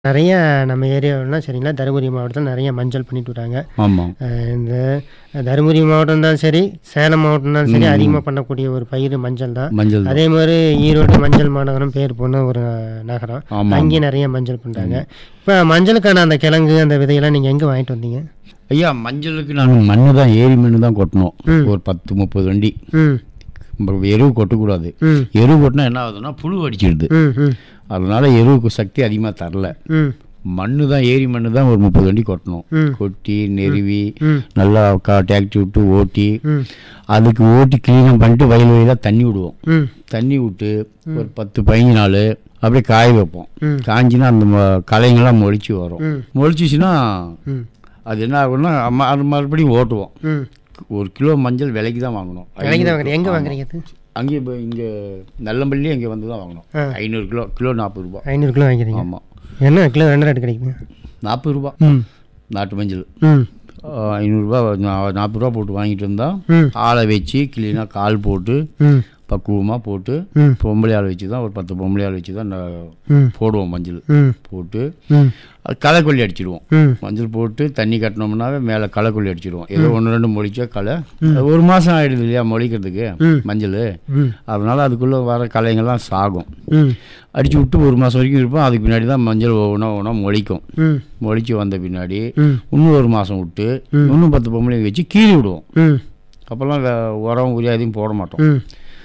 நிறைய நம்ம ஏரியாவிலாம் சரிங்களா தருமபுரி மாவட்டத்தில் நிறைய மஞ்சள் பண்ணிட்டு வராங்க ஆமாம் அஹ் இந்த தருமபுரி மாவட்டம் தான் சரி சேலம் மாவட்டம் தான் சரி அதிகமாக பண்ணக்கூடிய ஒரு பயிர் மஞ்சள் தான் மஞ்சள் தான். அதே மாதிரி ஈரோடு மஞ்சள் மாநகரம் பேர் போன ஒரு நகரம் ஆமாம் அங்கேயும் நிறைய மஞ்சள் பண்ணுறாங்க இப்போ மஞ்சளுக்கான அந்த கிழங்கு அந்த விதையெல்லாம் நீங்கள் எங்கே வாங்கிட்டு வந்தீங்க ஐயா மஞ்சளுக்கு நாங்கள் மண்ணு தான் ஏரி மண்ணு தான் கொட்டணும் ஒரு பத்து முப்பது வண்டி ம் நம்ம எருவு கொட்டக்கூடாது ம் எருவு கொட்டினா என்ன ஆகுதுன்னா புழு அடிச்சிடுது ம் ம் அதனால எருவுக்கு சக்தி அதிகமாக தரல ம் மண்ணு தான் ஏரி மண்ணு தான் ஒரு முப்பது வண்டி கொட்டணும் ம். கொட்டி நெருவி ம். நல்லா கா டேக்டி விட்டு ஓட்டி ம் அதுக்கு ஓட்டி க்ளீனாக பண்ணிட்டு வயல் வயலாக தண்ணி விடுவோம் ம் தண்ணி விட்டு ஒரு பத்து பதினஞ்சு நாள் அப்படியே காய வைப்போம் ம். காஞ்சினா அந்த ம- களைங்கெல்லாம் மொழிச்சு வரும் ம். மொழிச்சிச்சுன்னா ம் அது என்ன ஆகும்னா அம்ம- அது மறுபடியும் ஓட்டுவோம் ம் ஒரு கிலோ மஞ்சள் விலைக்கு தான் வாங்கணும் விலைக்கு தான் வாங்குறீங்க எங்கே வாங்குறீங்க அது அங்கே இப்போ இங்கே நல்லம்பள்ளி அங்கே வந்து தான் வாங்கணும் ஆ. ஐநூறு கிலோ கிலோ நாற்பது ரூபா ஐநூறு கிலோ வாங்கிக்கிறீங்க ஆமாம் என்ன கிலோ ரெண்டு ரேட்டு கிடைக்குது நாற்பது ரூபா ம் நாட்டு மஞ்சள் ம் ஆ, ஐநூறுரூபா நா- நாற்பது ரூபா போட்டு வாங்கிட்டு வந்தால் ம் ஆளை வச்சு கிளீனாக கால் போட்டு ம் பக்குவமாக போட்டு ம் பொம்பளை ஆள் வச்சு தான் ஒரு பத்து பொம்பளை ஆள் வச்சு தான் நான் ம் போடுவோம் மஞ்சள் ம் போட்டு ம் அது களைக்கொல்லி அடிச்சிடுவோம் ம் மஞ்சள் போட்டு தண்ணி கட்டினோம்னாவே மேலே களைக்கொல்லி அடிச்சிடுவோம் ஏதோ ஒன்று ரெண்டு மொழிச்சா களை அது ஒரு மாதம் ஆகிடுது இல்லையா மொழிக்கிறதுக்கு ம். மஞ்சள் ம் அதனால் அதுக்குள்ளே வர களைங்கள்லாம் சாகும் ம் அடித்து விட்டு ஒரு மாதம் வரைக்கும் இருப்போம் அதுக்கு பின்னாடி தான் மஞ்சள் ஒவ்வொன்றா ஒன்றா முளைக்கும் ம் முளைச்சி வந்த பின்னாடி ம் இன்னும் ஒரு மாதம் விட்டு இன்னும் பத்து பொம்பளைங்க வச்சு கீறி விடுவோம் ம் அப்போல்லாம் வே- உரம் உரியா எதையும் போட மாட்டோம் ம்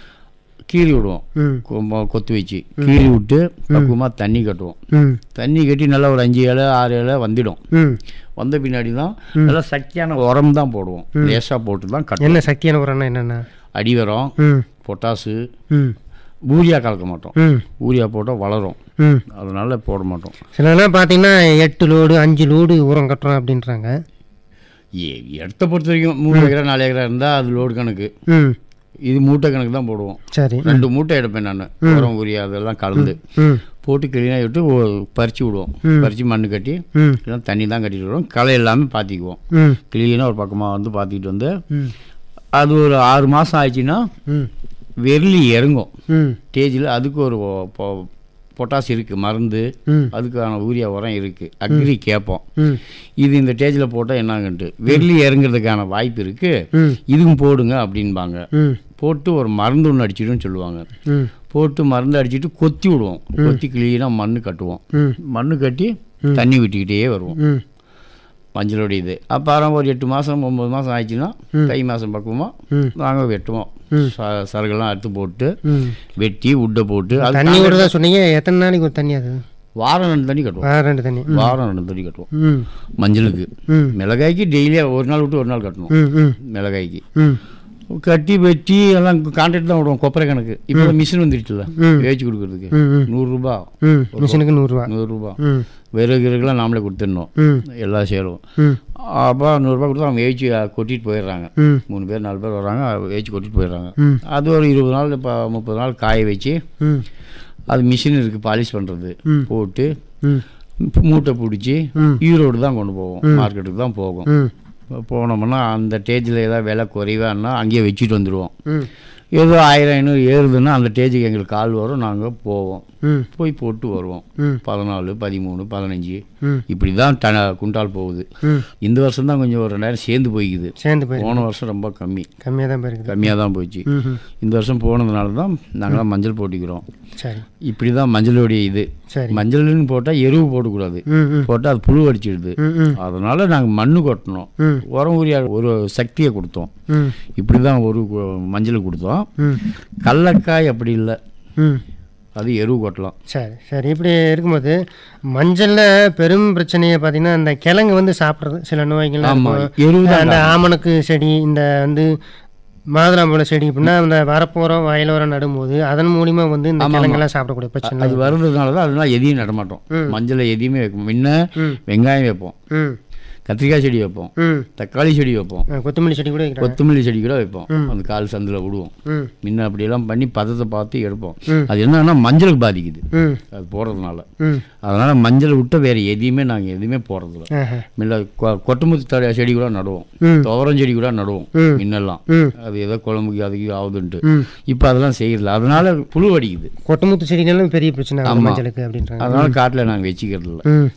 கீறி விடுவோம் ம் கொ- மொ- கொத்து வச்சு கீறி விட்டு பக்குவமாக தண்ணி கட்டுவோம் ம் தண்ணி கட்டி நல்லா ஒரு அஞ்சு இலை ஆறு இலை வந்துடும் ம் வந்த பின்னாடி தான் நல்லா சக்தியான உரம் தான் போடுவோம் லேசாக போட்டு தான் கட்டுவோம் என்ன சக்தியான உரம்னா என்னென்ன அடி உரம் ம் பொட்டாசு ம் ஊரியா கலக்க மாட்டோம் ம் ஊரியா போட்டால் வளரும் ம் அதனால போட மாட்டோம் சிலலாம் பார்த்தீங்கன்னா எட்டு லோடு அஞ்சு லோடு உரம் கட்டுறோம் அப்படின்றாங்க ஏ- இடத்த பொறுத்த வரைக்கும் மூணு ஏக்கரா நாலு ஏக்கரா இருந்தால் அது லோடு கணக்கு ம் இது மூட்டை கணக்கு தான் போடுவோம் சரி ரெண்டு மூட்டை எடுப்பேன் நான் உரம் ஊரியா அதெல்லாம் கலந்து ம் போட்டு கிளீனாக விட்டு ஒ- பறிச்சு விடுவோம் பறித்து மண்ணு கட்டி ம் எல்லாம் தண்ணி தான் கட்டிட்டு விடுவோம் களை எல்லாமே பார்த்திக்குவோம் ம் கிளீனாக ஒரு பக்கமாக வந்து பார்த்துக்கிட்டு வந்து ம் அது ஒரு ஆறு மாதம் ஆயிடுச்சுன்னா ம் வெள்ளி இறங்கும் ம் ஸ்டேஜில் அதுக்கு ஒரு பொ- பொ- பொட்டாஸ் இருக்குது மருந்து ம் அதுக்கான ஊரியா உரம் இருக்குது அக்ரி கேட்போம் ம் இது இந்த ஸ்டேஜில் போட்டால் என்னாங்கன்ட்டு வெள்ளி இறங்குறதுக்கான வாய்ப்பு இருக்குது ம் இதுவும் போடுங்க அப்படின்பாங்க ம் போட்டு ஒரு மருந்து ஒன்று அடிச்சிடுன்னு சொல்லுவாங்க ம் போட்டு மருந்து அடிச்சிட்டு கொத்தி விடுவோம் கொத்தி கிளீனாக மண்ணு கட்டுவோம் ம் மண்ணு கட்டி தண்ணி விட்டுக்கிட்டே வருவோம் ம் மஞ்சளுடைய இது அப்புறம் ஒரு எட்டு மாதம் ஒம்பது மாதம் ஆயிடுச்சுன்னா தை மாதம் பக்குவமாக ம் நாங்கள் வெட்டுவோம் ச- சருகெல்லாம் அறுத்து போட்டு ம் வெட்டி உட்டை போட்டு அது தண்ணி விடுறதா சொன்னீங்க எத்தனை நாளைக்கு ஒரு தண்ணி அது வாரம் ரெண்டு தண்ணி கட்டுவோம் ஆ ரெண்டு தண்ணி ம் வாரம் ரெண்டு தண்ணி கட்டுவோம் ம் மஞ்சளுக்கு ம் மிளகாய்க்கு டெய்லியாக ஒரு நாள் விட்டு ஒரு நாள் கட்டணும் ம் ம் மிளகாய்க்கு ம் கட்டி வெட்டி எல்லாம் கான்ட்ராக்ட் தான் விடுவோம் கொப்பரை கணக்கு இப்போ மிஷின் வந்துடுச்சுல ம். வேச்சு கொடுக்குறதுக்கு ம் ம் நூறுரூபா ம் மிஷினுக்கு நூறுரூவா நூறுரூபா ம் விறகு கிறகுலாம் நாமளே கொடுத்துடணும் ம் எல்லாம் சேரும் ம் அப்போ நூறுரூபா கொடுத்து அவங்க வேச்சு கொட்டிட்டு போயிடுறாங்க ம் மூணு பேர் நாலு பேர் வராங்க வேச்சு கொட்டிட்டு போயிடுறாங்க ம் அது ஒரு இருபது நாள் இப்போ முப்பது நாள் காய வச்சு ம் அது மிஷின் இருக்குது பாலிஷ் பண்ணுறது ம். போட்டு ம் மூட்டை பிடிச்சி ம். ஈரோடு தான் கொண்டு போவோம் மார்க்கெட்டுக்கு தான் போகும் ம் போனோம்னா அந்த ஸ்டேஜில் ஏதாவது விலை குறைவான்னா அங்கேயே வச்சுட்டு வந்துடுவோம் ம் ஏதோ ஆயிரம் ஐநூறு ஏறுதுன்னா அந்த ஸ்டேஜுக்கு எங்களுக்கு கால் வரும் நாங்கள் போவோம் ம் போய் போட்டு வருவோம் ம் பதினாலு பதிமூணு பதினஞ்சு ம் இப்படி தான் ட குண்டால் போகுது ம் இந்த வருஷம் தான் கொஞ்சம் ஒரு ரெண்டாயிரம் சேர்ந்து போய்க்குது சேர்ந்து போயிருக்கு போன வருஷம் ரொம்ப கம்மி கம்மியாக தான் போயிருக்குது கம்மியாக தான் போச்சு ம் ம் இந்த வருஷம் போனதுனால தான் நாங்களாம் மஞ்சள் போட்டிக்கிறோம் சரி இப்படி தான் மஞ்சளுடைய இது சரி மஞ்சள்னு போட்டால் எருவு போடக்கூடாது ம் ம் போட்டால் அது புழு அடிச்சிடுது ம் ம் அதனால் நாங்கள் மண்ணு கொட்டணும் ம் உரம் உரியா ஒரு சக்தியை கொடுத்தோம் ம் இப்படி தான் ஒரு கு- மஞ்சள் கொடுத்தோம் ம் கடலக்காய் அப்படி இல்லை ம் அது எருவு கொட்டலாம் சரி சரி இப்படி இருக்கும்போது மஞ்சளில் பெரும் பிரச்சனையை பார்த்தீங்கன்னா அந்த கிழங்கு வந்து சாப்பிட்றது சில நோய்கள்லாம் ஆமாம் இருக்கும். எருவு தான் அந்த ஆமணக்கு செடி இந்த வந்து மாதுளம்பழ செடி அப்படின்னா அந்த வரப்போரம் வயலோரம் நடும்போது அதன் மூலியமா வந்து இந்த கிழங்கெல்லாம் சாப்பிடக்கூடிய பிரச்சனை அது வர்றதுனால தான் அதெல்லாம் எதையும் நடமாட்டோம் மஞ்சளை எதையுமே வைக்க முன்ன ம். வெங்காயம் வைப்போம் ம் கத்திரிக்காய் செடி வைப்போம் ம் தக்காளி செடி வைப்போம் ஆ, கொத்தமல்லி செடி கூட வைக்கிறாங்க கொத்தமல்லி செடி கூட வைப்போம் அந்த கால் சந்தில் விடுவோம் ம் முன்ன அப்படியெல்லாம் பண்ணி பதத்தை பார்த்து எடுப்போம் ம். அது என்னன்னா மஞ்சளுக்கு பாதிக்குது ம் அது போடுறதுனால ம் அதனால மஞ்சள் விட்டு வேற எதையுமே நாங்கள் எதுவுமே போடுறதில்ல ஆஹா முன்ன கொ- கொட்டமுத்து தழை செடி கூட நடுவோம் ம் துவரம் செடி கூட நடுவோம் ம். முன்னெல்லாம் ம் அது ஏதோ குழம்புக்கு அதுக்கு ஆகுதுன்ட்டு ம் இப்போ அதெல்லாம் செய்யறதில்ல அதனால புழு அடிக்குது கொட்டமுத்து செடினாலும் பெரிய பிரச்சனை ஆகுது ஆமா. மஞ்சளுக்கு அப்படின்றாங்க அதனால காட்டில் நாங்கள் வச்சுக்கிறது இல்ல ம்